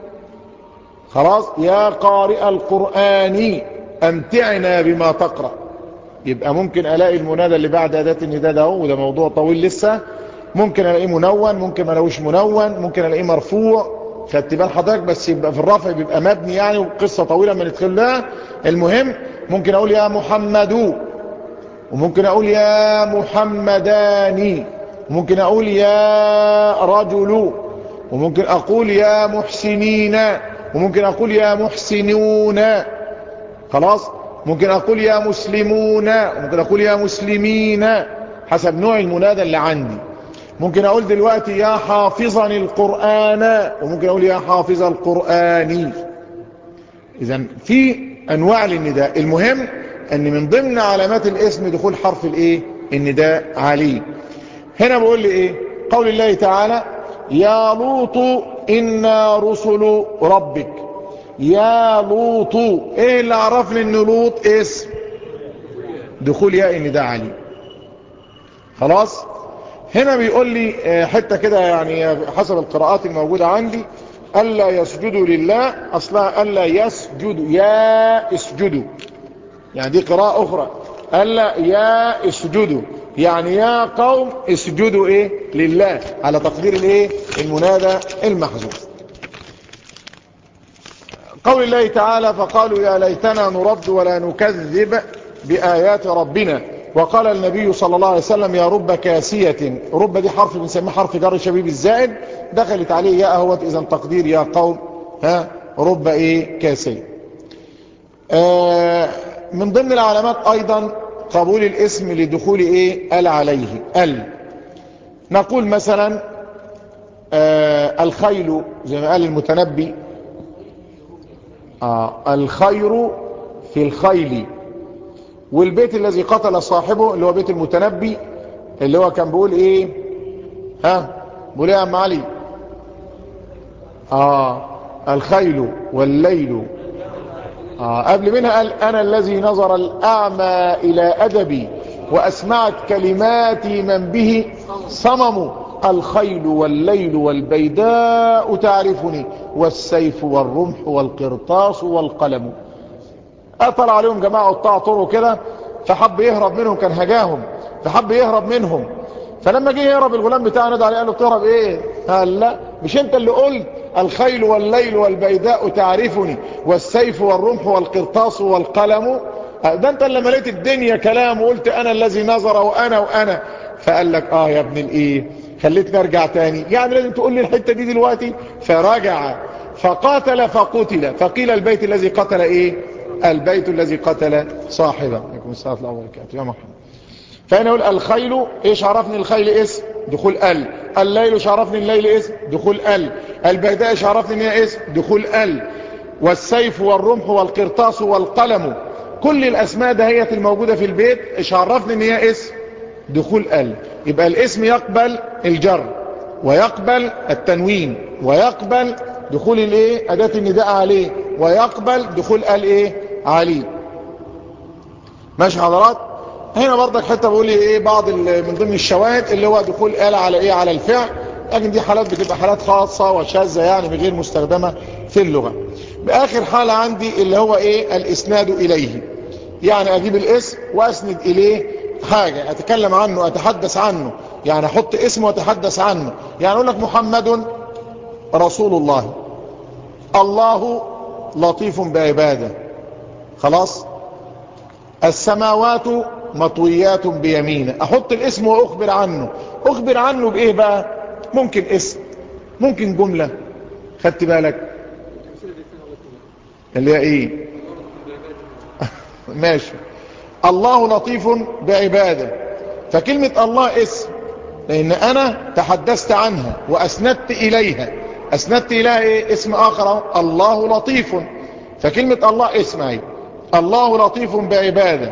خلاص يا قارئ القرآن امتعنا بما تقرأ يبقى ممكن الاقي المنادى اللي بعد اداة النداء ده وده موضوع طويل لسه ممكن الاقيه منون ممكن ما الاقيهوش منون ممكن الاقيه مرفوع خدت بال حضرتك بس يبقى في الرفع بيبقى مبني يعني وقصة طويلة ما ندخل لها المهم ممكن اقول يا محمد وممكن اقول يا محمدان وممكن اقول يا رجل وممكن اقول يا محسنين وممكن اقول يا محسنون خلاص ممكن اقول يا مسلمون وممكن اقول يا مسلمين حسب نوع المنادى اللي عندي ممكن اقول دلوقتي يا حافظا القرآن وممكن اقول يا حافظ القرآن اذا في انواع للنداء المهم ان من ضمن علامات الاسم دخول حرف الايه النداء عليه هنا بقول لي ايه قول الله تعالى يا لوط انا رسل ربك يا لوط ايه اللي عرفني ان لوط اسم دخول ياء النداء عليه خلاص هنا بيقول لي حتة كده يعني حسب القراءات الموجودة عندي ألا يسجدوا لله أصلها ألا يسجدوا يا اسجدوا يعني دي قراءة أخرى ألا يا اسجدوا يعني يا قوم اسجدوا إيه لله على تقدير الإيه المنادى المحذوف قول الله تعالى فقالوا يا ليتنا نرد ولا نكذب بآيات ربنا وقال النبي صلى الله عليه وسلم يا رب كاسية رب دي حرف بنسميه حرف جر شبيب الزائد دخلت عليه يا اهوت اذا تقدير يا قوم ها رب ايه كاسية آه من ضمن العلامات ايضا قبول الاسم لدخول ايه ال عليه ال نقول مثلا آه الخيل زي ما قال المتنبي آه الخير في الخيل والبيت الذي قتل صاحبه اللي هو بيت المتنبي اللي هو كان بيقول ايه ها بيقول ايه يا عم علي اه الخيل والليل آه قبل منها قال انا الذي نظر الاعمى الى ادبي واسمعت كلماتي من به صمم الخيل والليل والبيداء تعرفني والسيف والرمح والقرطاس والقلم قتل عليهم جماعة قطاع طرق كده فحب يهرب منهم كان هجاهم فحب يهرب منهم فلما جه يهرب الغلام بتاعه نادى عليه قال له بتهرب ايه قال لا مش انت اللي قلت الخيل والليل والبيداء تعرفني والسيف والرمح والقرطاس والقلم ده انت اللي مليت الدنيا كلام وقلت انا الذي نظر وانا وانا فقال لك اه يا ابن الايه خليتني ارجع تاني يعني لازم تقول لي الحتة دي دلوقتي فرجع فقاتل فقتل فقيل البيت الذي قتل ايه البيت الذي قتل صاحبه عليكم السلام ورحمه الله وبركاته يا محمد فانا اقول الخيل ايش عرفني الخيل اسم دخول ال الليل ايش عرفني الليل اسم دخول ال البيداء ايش عرفني ان هي اسم دخول ال والسيف والرمح والقرطاس والقلم كل الاسماء دهية الموجودة في البيت ايش عرفني ان هي اسم دخول ال يبقى الاسم يقبل الجر ويقبل التنوين ويقبل دخول الايه اداة النداء عليه ويقبل دخول ال ايه عليه ماشي حضرات هنا برضك حتى بقول ايه بعض من ضمن الشواهد اللي هو دخول ال على ايه على الفعل لكن دي حالات بتبقى حالات خاصة وشاذة يعني غير مستخدمة في اللغة باخر حالة عندي اللي هو ايه الاسناد اليه يعني اجيب الاسم واسند اليه حاجة اتكلم عنه اتحدث عنه يعني احط اسم واتحدث عنه يعني اقول لك محمد رسول الله الله لطيف بعباده خلاص السماوات مطويات بيمينه احط الاسم واخبر عنه اخبر عنه بايه بقى ممكن اسم ممكن جملة خدت بالك اللي هي ايه ماشي الله لطيف بعباده فكلمة الله اسم لان انا تحدثت عنها واسندت اليها اسندت اليها ايه اسم اخر الله لطيف فكلمة الله اسم ايه الله لطيف بعباده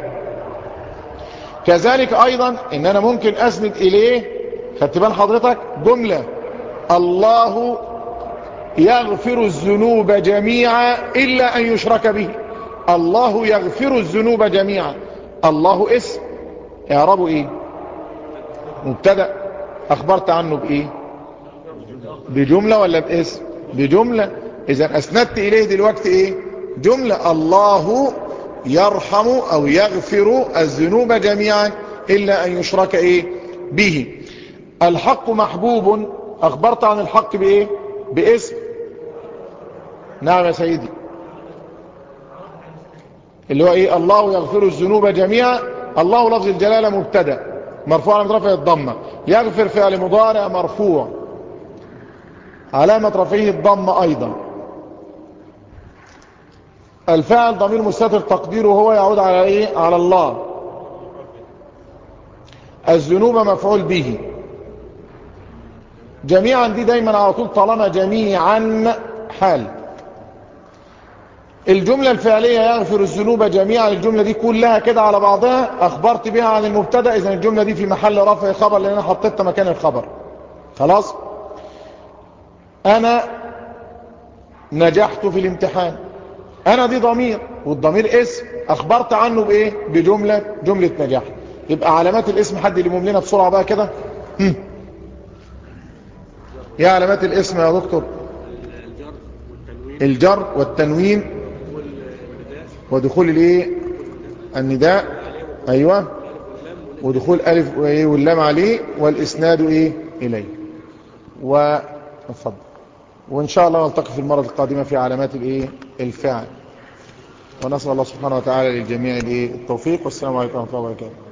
كذلك ايضا ان انا ممكن اسند اليه خدت بال حضرتك جملة الله يغفر الذنوب جميعا الا ان يشرك به الله يغفر الذنوب جميعا الله اسم اعربه ايه مبتدا اخبرت عنه بايه بجملة ولا باسم بجملة اذا اسندت اليه دلوقتي ايه جملة الله يرحم او يغفر الذنوب جميعا الا ان يشرك ايه به الحق محبوب اخبرت عن الحق بايه باسم نعم يا سيدي اللي هو ايه الله يغفر الذنوب جميعا الله لفظ الجلالة مبتدا مرفوع على رفعه الضمه يغفر فعل مضارع مرفوع علامة رفعه الضمه ايضا الفاعل ضمير مستتر تقديره هو يعود على ايه على الله الذنوب مفعول به جميعا دي دايما على طول طالما جميعا حال الجملة الفعلية يغفر الذنوب جميعا الجملة دي كلها كده على بعضها اخبرت بها عن المبتدا اذا الجملة دي في محل رفع خبر لان انا حطيتها مكان الخبر خلاص انا نجحت في الامتحان انا دي ضمير والضمير اسم اخبرت عنه بايه بجملة جملة نجاح يبقى علامات الاسم حد اللي لنا بسرعة بقى كده هم. ايه علامات الاسم يا دكتور الجر والتنوين ودخول الايه النداء ايوه ودخول الف وايه واللام عليه والاسناد ايه اليه واتفضل وان شاء الله نلتقي في المره القادمه في علامات الايه الفعل ونسال الله سبحانه وتعالى للجميع الايه التوفيق والسلام عليكم ورحمه الله وبركاته